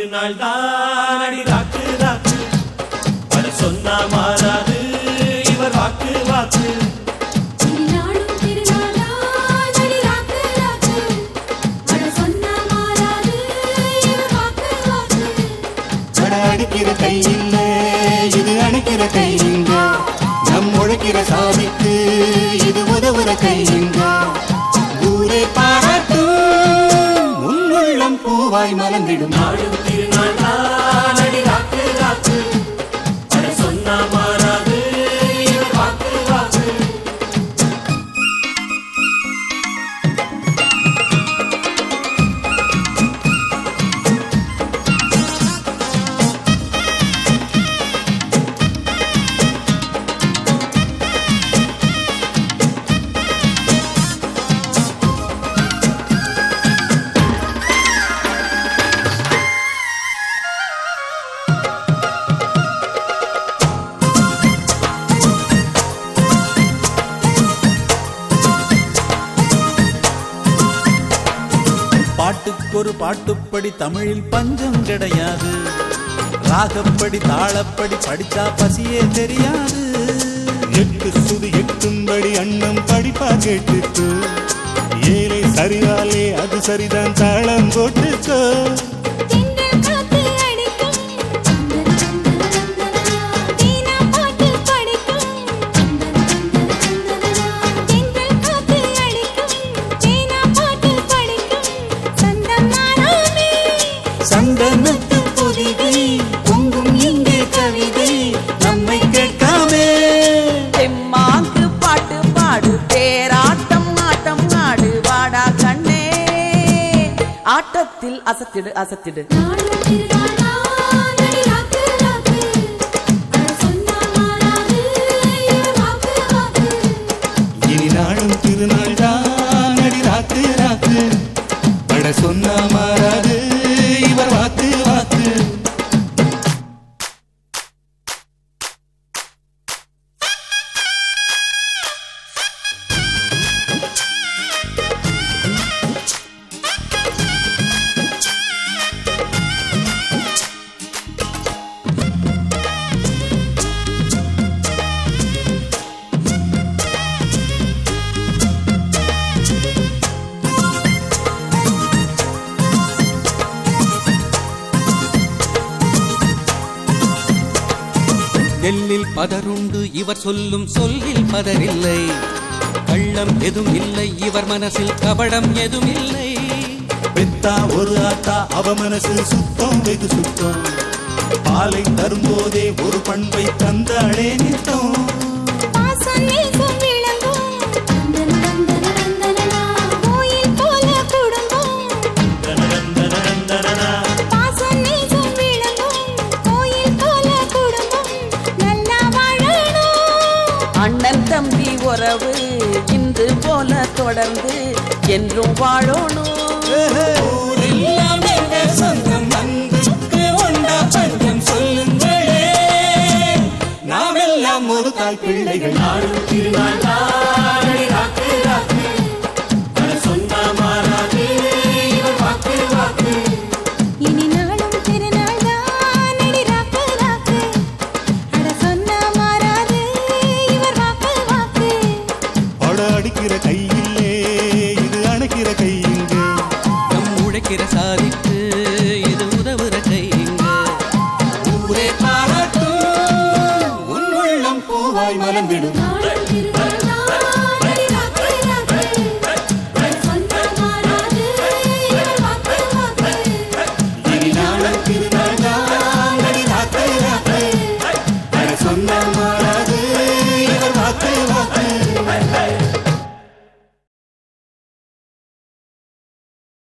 திருநாள் தான் அடி ராக்கு ராக்கு அது சொன்னா மாறாது இவர் வாக்கு வாக்கு திருநாளும் திருநாளாய் நடி ராக்கு ராக்கு அட சொன்னா மாறாது இவர் வாக்கு வாக்கு அட அடிக்கிற கை இல்ல இது அணைக்கிற கை இங்க நம் உழைக்கிற சாதிக்கு இது உதவுற கை இங்க ஊரே பாராட்டும் உன்னுள்ளம் பூவாய் மலர்ந்திடும் நாடும் திருநாள் தான் அடி ராக்கு ராக்கு அது சொன்னா மாறாது இவர் வாக்கு வாக்கு பாட்டுக்கொரு பாட்டுப்படி தமிழில் பஞ்சம் கிடையாது ராகப்படி தாளப்படி படிச்சா பசியே தெரியாது எட்டு சுது எட்டும்படி அண்ணம் படிப்பா கேட்டுக்கோ ஏழை சரியாலே அது சரிதான் தாளம் போட்டுக்கோ தென்றல் காத்து அடிக்கும் தீனா பாட்டு படிக்கும் தென்றல் காத்து அடிக்கும் தீனா பாட்டு படிக்கும் சந்தம் மாறாமே சந்தனத்து பொதிகை பொங்கும் இங்கே கவிதை நம்மை கேட்காமே தெம்மாங்கு பாட்டு பாடு தேராட்டம் ஆட்டம் ஆடு வாடா கண்ணே ஆட்டத்தில் அசத்திடு அசத்திடு நாளும் திருநாளாய் நடி ராக்கு ராக்கு அட சொன்னா மாறாது இவர் வாக்கு வாக்கு இனி நாளும் திருநாள் தான் அடி ராக்கு ராக்கு பட சொன்னா மாறாது இவர் வாக்கு வாக்கு நெல்லில் பதருண்டு இவர் சொல்லும் சொல்லில் பதரில்லை கள்ளம் எதுவும் இல்லை இவர் மனசில் கபடம் எதுவும் இல்லை பெத்தா ஒரு ஆத்தா அவ மனசு சுத்தம் வெகு சுத்தம் பாலை தரும்போதே ஒரு பண்பை தந்தாளே நித்தம் பாசம் நேசம் விளங்கும் தந்தன தந்தன தந்தனனா கோயில் போல குடும்பம் பாசம் நேசம் விளங்கும் கோயில் போல குடும்பம் நல்லா வாழணும் அண்ணன் தம்பி உறவு இன்று போல தொடர்ந்து என்றும் வாழணும் ஊரெல்லாம் எங்க சொந்தம் அன்புக்கு உண்டா பஞ்சம் சொல்லுங்களே நாம் எல்லாம் ஒரு தாய் பிள்ளைகள் நாடும் திருநாள் தான் அடி ராக்கு ராக்கு அது சொன்னா மாறாது இவர் வாக்கு வாக்கு இனி நாளும் திருநாள் தான் நடி ராக்கு ராக்கு அட சொன்னா மாறாது இவர் வாக்கு வாக்கு பட அடிக்கிற கையிலே இது அணைக்கிற கை இங்கு நம் உழைக்கிற சாதிக்கு இது உதவுற கைங்க ஊரே பாராட்டும் உன் உள்ளம் பூவாய் மலர்ந்திடும் நாளும் திருநாள்